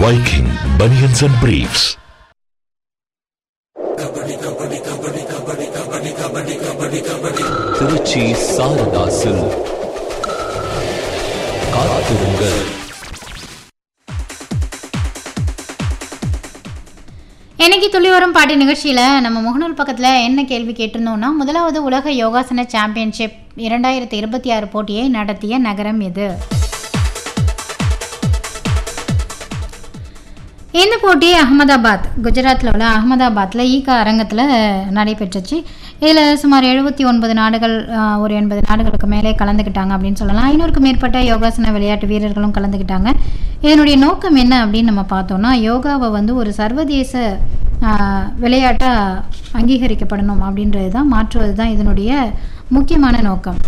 Viking Bunions and Briefs. Trichy சாரதாசில் காத்திருங்கள் இன்னைக்கு துளி வரும் பாட்டு நிகழ்ச்சியில் நம்ம முகநூல் பக்கத்தில் என்ன கேள்வி கேட்டிருந்தோம்னா முதலாவது உலக யோகாசன சாம்பியன்ஷிப் இரண்டாயிரத்தி இருபத்தி ஆறு போட்டியை நடத்திய நகரம் எது இந்த போட்டி அகமதாபாத் குஜராத்தில் உள்ள அகமதாபாத்தில் ஈகா அரங்கத்தில் நடைபெற்றுச்சு இதில் சுமார் எழுபத்தி ஒன்பது நாடுகள் ஆஹ், ஒரு எண்பது நாடுகளுக்கு மேலே கலந்துக்கிட்டாங்க அப்படின்னு சொல்லலாம் ஐநூறுக்கும் மேற்பட்ட யோகாசன விளையாட்டு வீரர்களும் கலந்துக்கிட்டாங்க இதனுடைய நோக்கம் என்ன அப்படின்னு நம்ம பார்த்தோம்னா யோகாவை வந்து ஒரு சர்வதேச விளையாட்டாக அங்கீகரிக்கப்படணும் அப்படின்றது தான் மாற்றுவது தான் இதனுடைய முக்கியமான நோக்கம்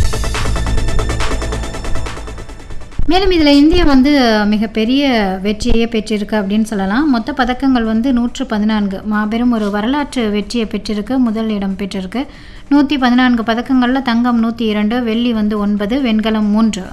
மேலும் இதில் இந்தியா வந்து மிகப்பெரிய வெற்றியை பெற்றிருக்கு அப்படின்னு சொல்லலாம் மொத்த பதக்கங்கள் வந்து நூற்று பதினான்கு மாபெரும் ஒரு வரலாற்று வெற்றியை பெற்றிருக்கு முதல் இடம் பெற்றிருக்கு நூற்றி பதினான்கு பதக்கங்களில் தங்கம் நூற்றி இரண்டு வெள்ளி வந்து ஒன்பது வெண்கலம் மூன்று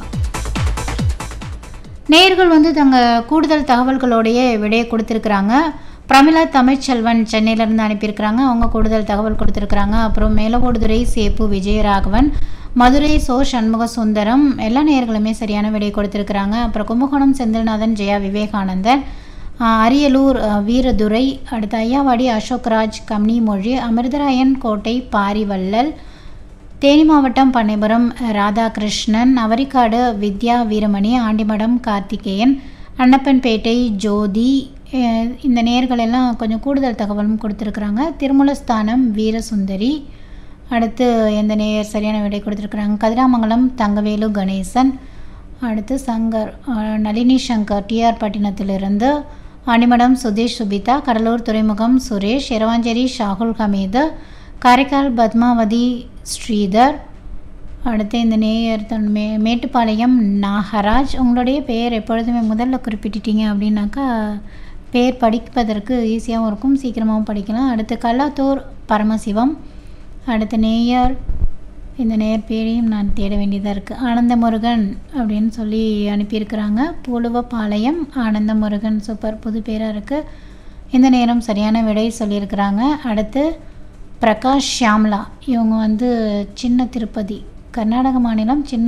நேயர்கள் வந்து தங்க கூடுதல் தகவல்களோடைய விடையை கொடுத்துருக்குறாங்க பிரமிளா தமிழ்ச்செல்வன் சென்னையிலேருந்து அனுப்பியிருக்கிறாங்க அவங்க கூடுதல் தகவல் கொடுத்துருக்குறாங்க அப்புறம் மேலவோடுதுறை சேப்பு விஜயராகவன் மதுரை சோ சண்முக சுந்தரம் எல்லா நேயர்களுமே சரியான விடை கொடுத்துருக்குறாங்க அப்புறம் கும்பகோணம் செந்தில்நாதன் ஜெயா விவேகானந்தன் ஆஹ் அரியலூர் ஆஹ் வீரதுரை அடுத்து ஐயாவாடி அசோக்ராஜ் கம்னிமொழி அமிர்தராயன் கோட்டை பாரிவள்ளல் தேனி மாவட்டம் பண்ணைபுரம் ராதாகிருஷ்ணன் அவரிக்காடு வித்யா வீரமணி ஆண்டிமடம் கார்த்திகேயன் அன்னப்பன்பேட்டை ஜோதி அஹ் இந்த நேர்கள் எல்லாம் கொஞ்சம் கூடுதல் தகவலும் கொடுத்துருக்குறாங்க திருமூலஸ்தானம் வீரசுந்தரி அடுத்து எந்த நேயர் சரியான விடை கொடுத்துருக்குறாங்க கதிராமங்கலம் தங்கவேலு கணேசன் அடுத்து சங்கர் அஹ் நளினி சங்கர் டிஆர் பட்டினத்திலிருந்து ஆண்டிமடம் சுதேஷ் சுபிதா கடலூர் துறைமுகம் சுரேஷ் இரவாஞ்சேரி ஷாகுல் ஹமீது காரைக்கால் பத்மாவதி ஸ்ரீதர் அடுத்து இந்த நேயர் தன் மே மேட்டுப்பாளையம் நாகராஜ் உங்களுடைய பெயர் எப்பொழுதுமே முதல்ல குறிப்பிட்டுட்டீங்க அப்படின்னாக்கா பெயர் படிப்பதற்கு ஈஸியாகவும் இருக்கும் சீக்கிரமாகவும் படிக்கலாம் அடுத்து கல்லாத்தூர் பரமசிவம் அடுத்த நேயர் இந்த நேயர் பேரையும் நான் தேட வேண்டியதாக இருக்குது ஆனந்தமுருகன் அப்படின்னு சொல்லி அனுப்பியிருக்கிறாங்க புழுவப்பாளையம் ஆனந்தமுருகன் சூப்பர் புது பேராக இருக்குது இந்த நேரம் சரியான விடை சொல்லியிருக்கிறாங்க அடுத்து பிரகாஷ் ஷியாம்லா இவங்க வந்து சின்ன திருப்பதி கர்நாடக மாநிலம் சின்ன